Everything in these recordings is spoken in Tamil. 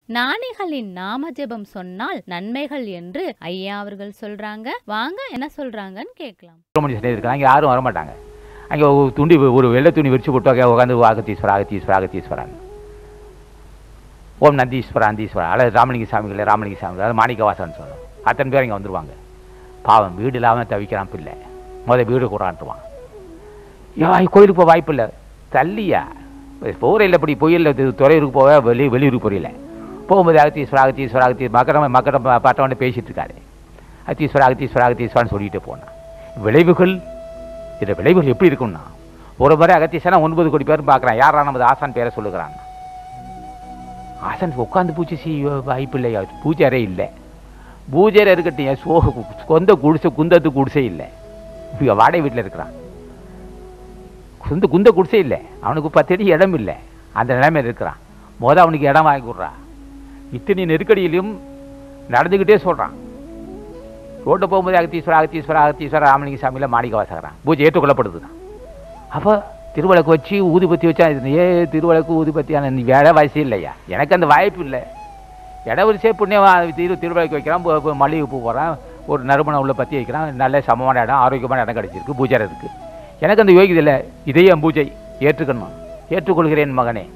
ஞானிகளின் நாம ஜெபம் சொன்னால் நன்மைகள் என்று ஐயா அவர்கள் சொல்றாங்க வாங்க என்ன சொல்றாங்கன்னு கேட்கலாம் சுப்பிரமணிய சன்னதி இருக்கு அங்கே யாரும் வரமாட்டாங்க அங்கே ஒரு துணி ஒரு வெள்ளை துணி விரிச்சு போட்டு உட்காந்து அகத்தீஸ்வரா அகத்தீஸ்வரா அகத்தீஸ்வரான்னு ஓம் நந்தீஸ்வரா அந்தீஸ்வரா அல்லது ராமலிங்க சாமிகள் ராமலிங்க சாமிகள் அது மாணிக்கவாசன் சொல்லணும் அத்தனை பேர் இங்கே வந்துருவாங்க பாவம் வீடு இல்லாமல் தவிக்கிறான் பிள்ளை முத வீடு கூடான்ட்டுவான் ஏன் கோயிலுக்கு போக வாய்ப்பு இல்லை தள்ளியா போகிறையில் இப்படி பொய்யில் துறையூருக்கு போக வெளி வெளியூருக்கு போகல போகும்போது அகத்தீஸ்வரா அகத்தீஸ்வரா அகத்தீ மக்கரம் மக்கரம் பாட்டவன்ட்டு பேசிட்டு இருக்காரு அகத்தீஸ்வரா அகத்தீஸ்வரா அகத்தீஸ்வரான்னு சொல்லிட்டு போனான் விளைவுகள் இந்த விளைவுகள் எப்படி இருக்கும்னா ஒரு முறை அகத்தீஸ்வரா ஒன்பது கோடி பேர் பார்க்குறான் யாரா நமது ஆசான் பேரை சொல்லுகிறான் ஆசான் உட்காந்து பூஜை செய்ய வாய்ப்பு இல்லையா பூஜை அறை இல்லை பூஜை அறை இருக்கட்டும் என் சோ சொந்த குடிசை குந்தத்து குடிசை இல்லை இவங்க வாடகை வீட்டில் இருக்கிறான் சொந்த குந்த குடிசை இல்லை அவனுக்கு பத்து அடி இடம் இல்லை அந்த நிலைமையில் இருக்கிறான் மொதல் அவனுக்கு இடம் வாங்கி கொடுறான் இத்தனை நெருக்கடியிலும் நடந்துக்கிட்டே சொல்கிறான் ரோட்டை போகும்போது அகத்தீஸ்வரா அகத்தீஸ்வரா அகத்தீஸ்வரா ராமலிங்க சாமியில் மாணிக்க வாசகிறான் பூஜை ஏற்றுக்கொள்ளப்படுது தான் அப்போ திருவிளக்கு வச்சு ஊதுபத்தி வச்சா இது ஏ திருவிளக்கு ஊதுபத்தியான நீ வேலை வயசு இல்லையா எனக்கு அந்த வாய்ப்பு இல்லை இட வரிசை புண்ணியம் திரு திருவிளக்கு வைக்கிறான் பு- பு- மல்லிகை பூ போகிறான் ஒரு நறுமணம் உள்ள பற்றி வைக்கிறான் நல்ல சமமான இடம் ஆரோக்கியமான இடம் கிடச்சிருக்கு பூஜை இருக்குது எனக்கு அந்த யோகிதை இல்லை இதே என் பூஜை ஏற்றுக்கணும் ஏற்றுக்கொள்கிறேன் மகனே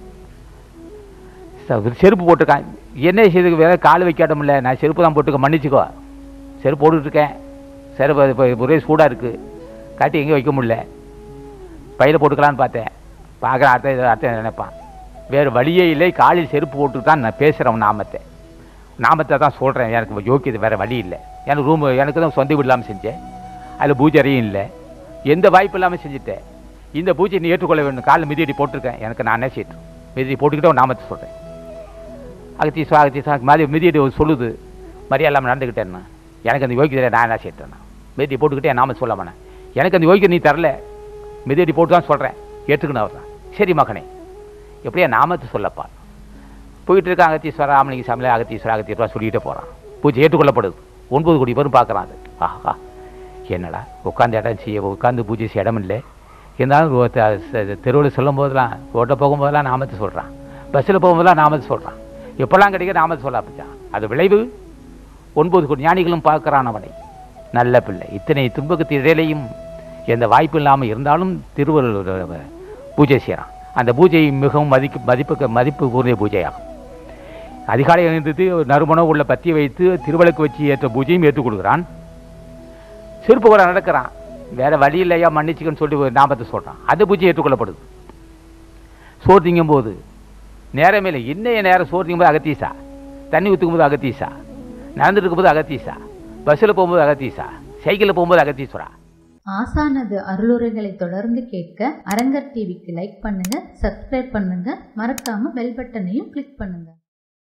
ச- செருப்பு போட்டிருக்கான் என்ன செய்யுது வேற கால் வைக்க இடம் இல்லை நான் செருப்பு தான் போட்டுக்க மன்னிச்சுக்கோ செருப்பு போட்டுட்ருக்கேன் செருப்பு இப்போ ஒரே சூடாக இருக்குது காட்டி எங்கேயும் வைக்க முடியல பையில் போட்டுக்கலான்னு பார்த்தேன் பார்க்குற அர்த்தம் இதை அர்த்தம் நினைப்பான் வேறு வழியே இல்லை காலில் செருப்பு போட்டு தான் நான் பேசுகிறேன் நாமத்தை நாமத்தை தான் சொல்கிறேன் எனக்கு யோக்கியது வேறு வழி இல்லை எனக்கு ரூம் எனக்கு தான் சொந்த வீடு இல்லாமல் செஞ்சேன் அதில் பூஜை அறையும் இல்லை எந்த வாய்ப்பு இல்லாமல் செஞ்சுட்டேன் இந்த பூஜை நீ ஏற்றுக்கொள்ள வேண்டும் காலில் மிதியடி போட்டிருக்கேன் எனக்கு நான் என்ன செய்யட்டும் மிதியடி போட்டுக்கிட்டே ஒரு நாமத்தை சொல்கிறேன் அகத்தீஸ்வரா அகத்தீஸ்வரா மாதிரி மிதியடி ஒரு சொல்லுது மரியாதை இல்லாமல் நடந்துக்கிட்டேன்னு எனக்கு அந்த யோகியதை நான் என்ன செய்யட்டேன் மிதியடி போட்டுக்கிட்டே என் நாம சொல்ல மாட்டேன் எனக்கு அந்த யோகியம் நீ தரல மிதியடி போட்டு தான் சொல்கிறேன் ஏற்றுக்கணும் அவர் தான் சரி மகனே எப்படியா நாமத்தை சொல்லப்பா போயிட்டு இருக்க அகத்தீஸ்வரா ராமலிங்க சாமியில் அகத்தீஸ்வரா அகத்தீஸ்வரா சொல்லிகிட்டே போகிறான் பூஜை ஏற்றுக்கொள்ளப்படுது ஒன்பது கோடி பேரும் பார்க்குறான் அது ஆஹா என்னடா உட்காந்து இடம் செய்ய உட்காந்து பூஜை செய்ய இடம் இல்லை இருந்தாலும் தெருவில் சொல்லும் போதெல்லாம் ரோட்டை போகும்போதெல்லாம் நாமத்தை சொல்கிறான் பஸ்ஸில் போகும்போதெல்லாம் நாமத்தை சொல்கிறான் எப்பெல்லாம் கிடைக்க நாமத்தை சொல்ல அப்படிச்சான் அது விளைவு ஒன்பது கோடி ஞானிகளும் பார்க்குறான் அவனை நல்ல பிள்ளை இத்தனை துன்பக்கு இடையிலையும் எந்த வாய்ப்பு இல்லாமல் இருந்தாலும் திருவள்ளுவர் பூஜை செய்கிறான் அந்த பூஜை மிகவும் மதிக்கு மதிப்புக்கு மதிப்பு கூறிய பூஜையாகும் அதிகாலை எழுந்தது நறுமணம் உள்ள பத்தி வைத்து திருவிளக்கு வச்சு ஏற்ற பூஜையும் ஏற்றுக் கொடுக்குறான் செருப்பு கூட நடக்கிறான் வேற வழி இல்லையா மன்னிச்சுக்கன்னு சொல்லி ஒரு நாமத்தை சொல்கிறான் அது பூஜை ஏற்றுக்கொள்ளப்படுது சோறு திங்கும் போது நேரமே இல்லை இன்னைய நேரம் சோறு திங்கும் போது அகத்தீசா தண்ணி ஊற்றுக்கும் போது அகத்தீசா நடந்துட்டு இருக்கும்போது அகத்தீசா பஸ்ஸில் போகும்போது அகத்தீசா சைக்கிளில் போகும்போது அகத்தீஸ்வரா ஆசானது அருளுரைகளை தொடர்ந்து கேட்க அரங்கர் டிவிக்கு லைக் பண்ணுங்க சப்ஸ்கிரைப் பண்ணுங்க மறக்காம பெல் பட்டனையும் கிளிக் பண்ணுங்க